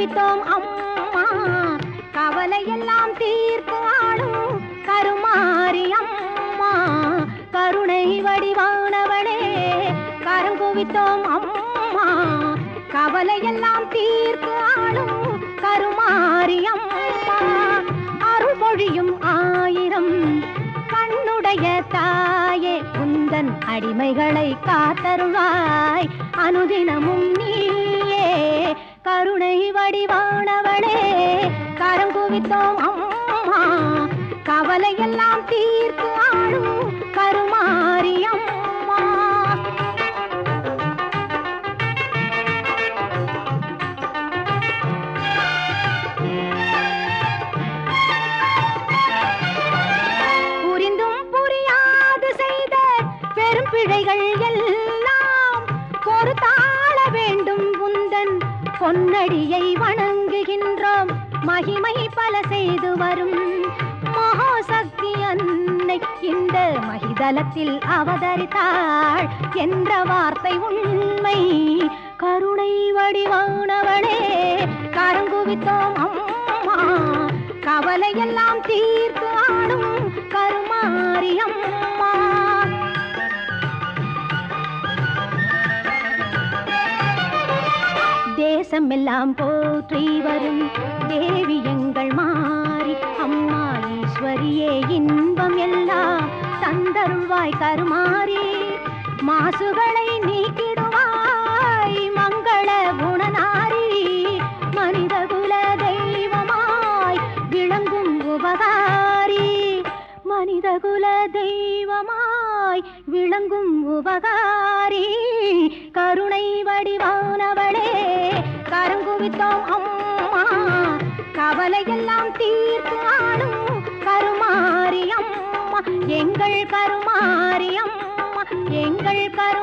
குவித்தோம் அம்மா கவலை எல்லாம் தீர்த்து ஆளும் கருமாரி அம்மா கருணை வடிவானவளே கரங்குவித்தோம் அம்மா கவலை எல்லாம் தீர்த்து ஆளும் கருமாரி அம்மா அருள்மொழியும் ஆயிரம் கண்ணுடைய தாயே குந்தன் அடிமைகளை காத்தருளாய் அனுதினமும் நீயே கருணை வடிவானவளே கரம் குவித்தோம் அம்மா கவலை எல்லாம் தீர்த்து ஆளும் கருமாரி அம்மா புரிந்தும் புரியாது செய்த பெரும் பிழைகள் எல்லாம் பொறுத்தாள வேண்டும் உந்தன் பொன்னடியை வணங்குகின்றோம் மகிமை பல செய்து வரும் மகாசக்தி அன்னை இந்த மகிதலத்தில் அவதரித்தாள் என்ற வார்த்தை உண்மை கருணை வடிவானவளே கரங்குவித்தோம் அம்மா கவலை எல்லாம் தீர்த்து ஆடும் கருமாரி அம்மா தேசமெல்லாம் போற்றி வரும் தேவி எங்கள் மாறி அம்மா ஈஸ்வரியே இன்பம் எல்லாம் தந்தருள்வாய் கருமாறி மாசுகளை நீக்கிடுவாய் மங்கள குணநாரி மனித குல தெய்வமாய் விளங்கும் உபகாரி மனித குல தெய்வமாய் விளங்கும் உபகாரி கருணை வடிவானவளே கரங்குவித்தோம் அம்மா கவலை எல்லாம் தீர்த்து ஆளும் கருமாரி அம்மா எங்கள் கருமாரி அம்மா எங்கள் கரு